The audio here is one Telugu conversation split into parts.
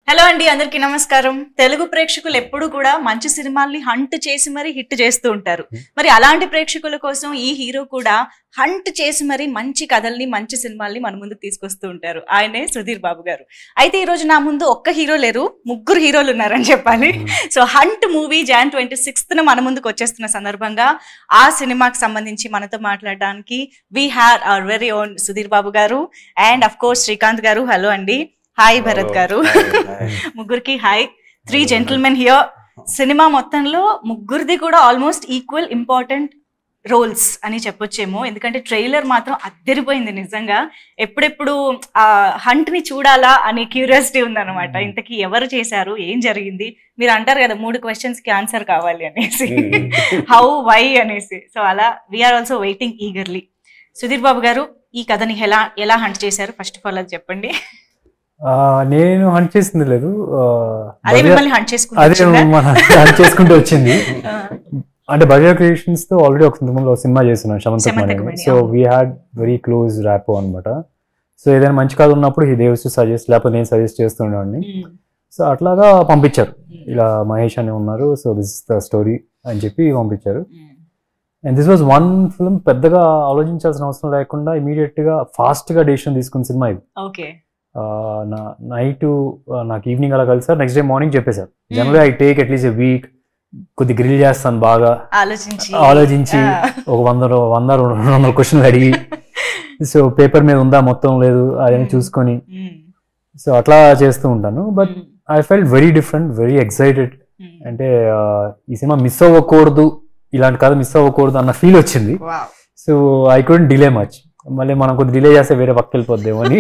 హలో అండి అందరికీ నమస్కారం తెలుగు ప్రేక్షకులు ఎప్పుడు కూడా మంచి సినిమాల్ని హంట్ చేసి మరీ హిట్ చేస్తూ ఉంటారు మరి అలాంటి ప్రేక్షకుల కోసం ఈ హీరో కూడా హంట్ చేసి మరీ మంచి కథల్ని మంచి సినిమాల్ని మన ముందుకు తీసుకొస్తూ ఉంటారు ఆయనే సుధీర్ బాబు గారు అయితే ఈ రోజు నా ముందు ఒక్క హీరో లేరు ముగ్గురు హీరోలు ఉన్నారని చెప్పాలి so hunt movie Jan twenty sixth మన ముందుకు వచ్చేస్తున్న సందర్భంగా ఆ సినిమాకి సంబంధించి మనతో మాట్లాడడానికి we have our very own Sudheer Babu garu and of course Srikanth గారు హలో అండి హాయ్ భరత్ గారు ముగ్గురికి hi three gentlemen here cinema మొత్తంలో ముగ్గురిది కూడా ఆల్మోస్ట్ ఈక్వల్ ఇంపార్టెంట్ రోల్స్ అని చెప్పొచ్చేమో ఎందుకంటే ట్రైలర్ మాత్రం అద్దరిపోయింది నిజంగా ఎప్పుడెప్పుడు ఆ హంట్ ని చూడాలా అనే క్యూరియాసిటీ ఉందన్నమాట ఇంతకీ ఎవరు చేశారు ఏం జరిగింది మీరు అంటారు కదా మూడు క్వశ్చన్స్ కి ఆన్సర్ కావాలి అనేసి హౌ వై అనేసి సో అలా we are also waiting eagerly Sudheer Babu garu ఈ కథని ఎలా ఎలా హంట్ చేశారు ఫస్ట్ ఆఫ్ ఆల్ అది చెప్పండి ఆ, నేను హంట్ చేసింది లేదు ఆ, అదే భవ్య- మిమ్మల్ని హంట్ అదే చేసుకుంటా మన హంట్ చేసుకుంటూ వచ్చింది అంటే భవ్య క్రియేషన్స్ తో ఆల్రెడీ ఒక సినిమాలో సినిమా చేస్తున్నాను శమంతకుమణి శమంతకుమణి, సో అవును. We had very close rapport అనమాట సో ఏదైనా మంచి కథ ఉన్నప్పుడు హీ దేవ్స్ టు సజెస్ట్ లేకపోతే నేను సజెస్ట్ చేస్తుండేవాడిని సో అట్లాగా పంపించారు ఇలా మహేష్ అని ఉన్నారు so this is the story అని చెప్పి పంపించారు and this was one film పెద్దగా ఆలోచించాల్సిన అవసరం లేకుండా ఇమీడియట్ గా ఫాస్ట్ గా డెసిషన్ తీసుకున్న సినిమా ఇది ఓకే ఆ, నా నైట్ నాకు ఈవినింగ్ అలా కలిసారు నెక్స్ట్ డే మార్నింగ్ చెప్పేశారు జనరల్గా I take at least a week కొద్ది గ్రిల్ చేస్తాను బాగా ఆలోచించి ఆలోచించి ఆ. ఒక వంద రో- వంద రెండు వందల క్వశ్చన్లు అడిగి సో పేపర్ మీద ఉందా మొత్తం లేదు అదని Hmm. చూసుకొని మ్మ్. సో అట్లా చేస్తూ ఉంటాను but hmm. I felt very different very excited hmm. అంటే ఆ, ఈ సినిమా మిస్ అవ్వకూడదు ఇలాంటి కథ మిస్ అవ్వకూడదు అన్న ఫీల్ వచ్చింది Wow. So I couldn't delay much మళ్ళీ మనం కొద్ది డిలే చేస్తే వేరే పక్క వెళ్ళిపోద్దేమో అని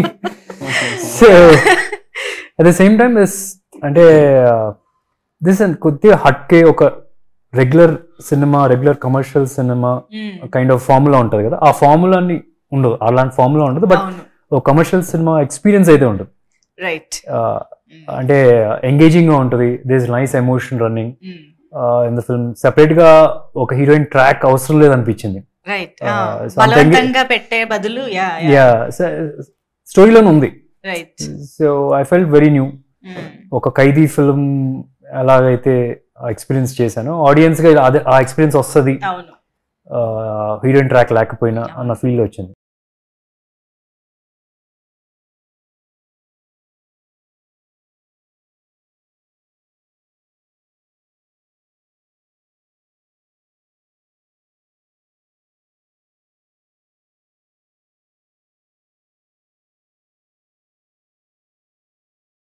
so at the same time this అంటే దిస్ కొద్దిగా హట్కే ఒక regular cinema regular commercial cinema hmm. Kind of formula ఉంటుంది కదా ఆ ఫార్ములాని ఉండదు అలాంటి ఫార్ములా ఉండదు బట్ అవును ఒక కమర్షియల్ సినిమా ఎక్స్పీరియన్స్ అయితే ఉంటుంది రైట్ ఆ, అంటే ఎంగేజింగ్ గా ఉంటుంది this nice emotion running in the film separate గా ఒక హీరోయిన్ ట్రాక్ అవసరం లేదనిపించింది రైట్ Uh, so అంత ఎంగే- బలవంతంగా పెట్టే బదులు యా యా స్టోరీలోనే ఉంది right so I felt very new ఒక ఖైదీ ఫిల్మ్ ఎలాగైతే ఎక్స్పీరియన్స్ చేశానో ఆడియన్స్ గా అదే ఆ ఎక్స్పీరియన్స్ వస్తుంది అవును హీరోయిన్ ట్రాక్ లేకపోయినా అన్న ఫీల్ వచ్చింది